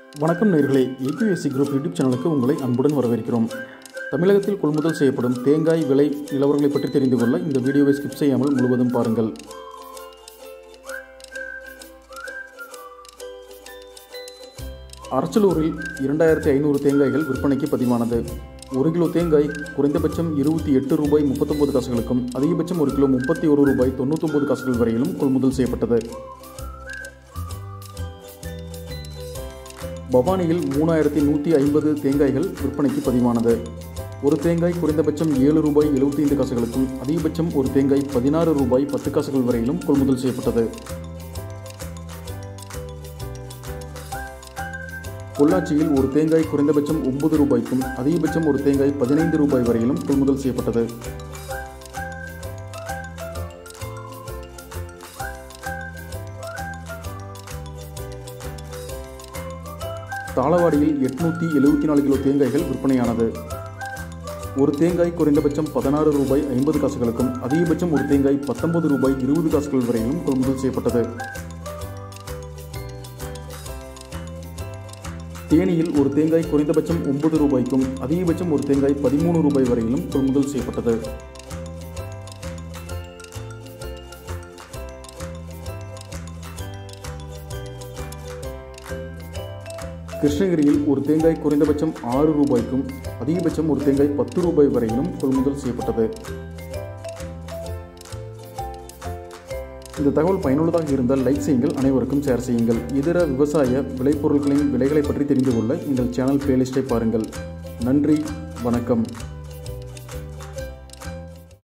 வணக்கம் நேர்களே ABSC group YouTube சேனலுக்கு உங்களை அன்புடன் வரவேற்கிறோம் தமிழகத்தில் கொள்முதல் செய்யப்படும் தேங்காய் விலை நிலவரங்களை பற்றி தெரிந்து கொள்ள இந்த வீடியோவை ஸ்கிப் செய்யாமல் முழுவதும் பாருங்கள் அரச்சலூரில் இரண்டாயிரத்தி ஐநூறு தேங்காய்கள் விற்பனைக்கு பதிவானது ஒரு கிலோ தேங்காய் குறைந்தபட்சம் இருபத்தி எட்டு ரூபாய் முப்பத்தொம்பது காசுகளுக்கும் அதிகபட்சம் ஒரு கிலோ முப்பத்தி ஒரு ரூபாய் தொண்ணூத்தொம்பது காசுகள் வரையிலும் கொள்முதல் செய்யப்பட்டது பவானியில் மூணாயிரத்தி நூற்றி ஐம்பது தேங்காய்கள் விற்பனைக்கு பதிவானது ஒரு தேங்காய் குறைந்தபட்சம் ஏழு ரூபாய் எழுபத்தைந்து காசுகளுக்கும் அதிகபட்சம் ஒரு தேங்காய் பதினாறு ரூபாய் பத்து காசுகள் வரையிலும் கொள்முதல் செய்யப்பட்டது பொள்ளாச்சியில் ஒரு தேங்காய் குறைந்தபட்சம் ஒன்பது ரூபாய்க்கும் அதிகபட்சம் ஒரு தேங்காய் பதினைந்து ரூபாய் வரையிலும் கொள்முதல் செய்யப்பட்டது தாளவாடியில் எட்நூற்றி எழுபத்தி நாலு கிலோ தேங்காய்கள் விற்பனையானது ஒரு தேங்காய் குறைந்தபட்சம் பதினாறு ரூபாய் ஐம்பது காசுகளுக்கும் அதிகபட்சம் ஒரு தேங்காய் பத்தொன்பது ரூபாய் இருபது காசுகள் வரையிலும் கொள்முதல் செய்யப்பட்டது தேனியில் ஒரு தேங்காய் குறைந்தபட்சம் ஒன்பது ரூபாய்க்கும் அதிகபட்சம் ஒரு தேங்காய் பதிமூணு ரூபாய் வரையிலும் கொள்முதல் செய்யப்பட்டது கிருஷ்ணகிரியில் ஒரு தேங்காய் குறைந்தபட்சம் ஆறு ரூபாய்க்கும் அதிகபட்சம் ஒரு தேங்காய் பத்து ரூபாய் வரையிலும் கொள்முதல் செய்யப்பட்டது இந்த தகவல் பயனுள்ளதாக இருந்தால் லைக் செய்யுங்கள் அனைவருக்கும் ஷேர் செய்யுங்கள் இதர விவசாய விளைபொருட்களின் விலைகளை பற்றி தெரிந்து கொள்ள எங்கள் சேனல் பிளேலிஸ்ட்டை பாருங்கள் நன்றி வணக்கம்